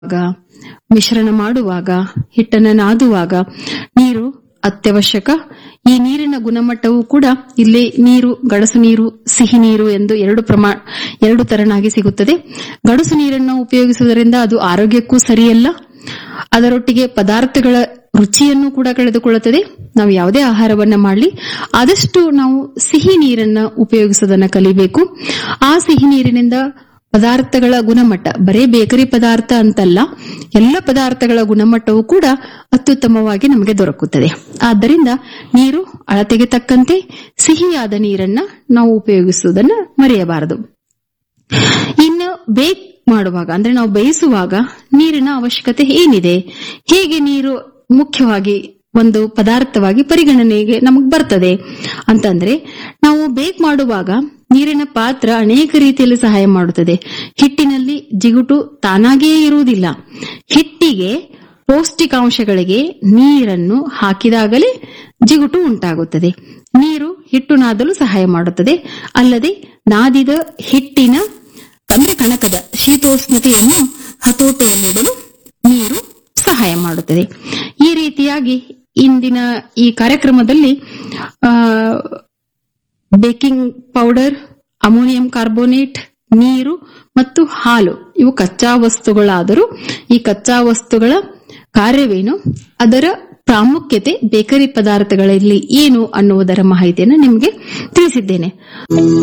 ಮಿಶ್ರಣ ಮಾಡುವಾಗ ಹಿಟ್ಟನ್ನು ನಾದುವಾಗ ನೀರು ಅತ್ಯವಶ್ಯಕ ಈ ನೀರಿನ ಗುಣಮಟ್ಟವು ಕೂಡ ಇಲ್ಲಿ ನೀರು ಗಡಸು ನೀರು ಸಿಹಿ ನೀರು ಎಂದು ಎರಡು ಪ್ರಮಾಣ ಎರಡು ತರನಾಗಿ ಸಿಗುತ್ತದೆ ಗಡಸು ನೀರನ್ನು ಉಪಯೋಗಿಸುವುದರಿಂದ ಅದು ಆರೋಗ್ಯಕ್ಕೂ ಸರಿಯಲ್ಲ ಅದರೊಟ್ಟಿಗೆ ಪದಾರ್ಥಗಳ ರುಚಿಯನ್ನು ಕೂಡ ಕಳೆದುಕೊಳ್ಳುತ್ತದೆ ನಾವು ಯಾವುದೇ ಆಹಾರವನ್ನ ಮಾಡಲಿ ಆದಷ್ಟು ನಾವು ಸಿಹಿ ನೀರನ್ನ ಉಪಯೋಗಿಸೋದನ್ನ ಕಲಿಬೇಕು ಆ ಸಿಹಿ ನೀರಿನಿಂದ ಪದಾರ್ಥಗಳ ಗುಣಮಟ್ಟ ಬರೇ ಬೇಕರಿ ಪದಾರ್ಥ ಅಂತಲ್ಲ ಎಲ್ಲ ಪದಾರ್ಥಗಳ ಗುಣಮಟ್ಟವೂ ಕೂಡ ಅತ್ಯುತ್ತಮವಾಗಿ ನಮಗೆ ದೊರಕುತ್ತದೆ ಆದ್ದರಿಂದ ನೀರು ಅಳತೆಗೆ ತಕ್ಕಂತೆ ಸಿಹಿಯಾದ ನೀರನ್ನ ನಾವು ಉಪಯೋಗಿಸುವುದನ್ನ ಮರೆಯಬಾರದು ಇನ್ನು ಬೇಕ್ ಮಾಡುವಾಗ ಅಂದ್ರೆ ನಾವು ಬೇಯಿಸುವಾಗ ನೀರಿನ ಅವಶ್ಯಕತೆ ಏನಿದೆ ಹೇಗೆ ನೀರು ಮುಖ್ಯವಾಗಿ ಒಂದು ಪದಾರ್ಥವಾಗಿ ಪರಿಗಣನೆಗೆ ನಮಗ್ ಬರ್ತದೆ ಅಂತಂದ್ರೆ ನಾವು ಬೇಕ್ ಮಾಡುವಾಗ ನೀರಿನ ಪಾತ್ರ ಅನೇಕ ರೀತಿಯಲ್ಲಿ ಸಹಾಯ ಮಾಡುತ್ತದೆ ಹಿಟ್ಟಿನಲ್ಲಿ ಜಿಗುಟು ತಾನಾಗಿಯೇ ಇರುವುದಿಲ್ಲ ಹಿಟ್ಟಿಗೆ ಪೌಷ್ಟಿಕಾಂಶಗಳಿಗೆ ನೀರನ್ನು ಹಾಕಿದಾಗಲೇ ಜಿಗುಟು ಉಂಟಾಗುತ್ತದೆ ನೀರು ಹಿಟ್ಟು ನಾದಲು ಸಹಾಯ ಮಾಡುತ್ತದೆ ಅಲ್ಲದೆ ನಾದಿದ ಹಿಟ್ಟಿನ ಅಂದ್ರೆ ಕಣಕದ ಶೀತೋಷ್ಣತೆಯನ್ನು ಹತೋಟಿಯಲ್ಲಿಡಲು ನೀರು ಸಹಾಯ ಮಾಡುತ್ತದೆ ಈ ರೀತಿಯಾಗಿ ಇಂದಿನ ಈ ಕಾರ್ಯಕ್ರಮದಲ್ಲಿ ಆ ಬೇಕಿಂಗ್ ಪೌಡರ್ ಅಮೋನಿಯಂ ಕಾರ್ಬೋನೇಟ್ ನೀರು ಮತ್ತು ಹಾಲು ಇವು ಕಚ್ಚಾ ವಸ್ತುಗಳಾದರೂ ಈ ಕಚ್ಚಾ ವಸ್ತುಗಳ ಕಾರ್ಯವೇನು ಅದರ ಪ್ರಾಮುಖ್ಯತೆ ಬೇಕರಿ ಪದಾರ್ಥಗಳಲ್ಲಿ ಏನು ಅನ್ನುವುದರ ಮಾಹಿತಿಯನ್ನು ನಿಮಗೆ ತಿಳಿಸಿದ್ದೇನೆ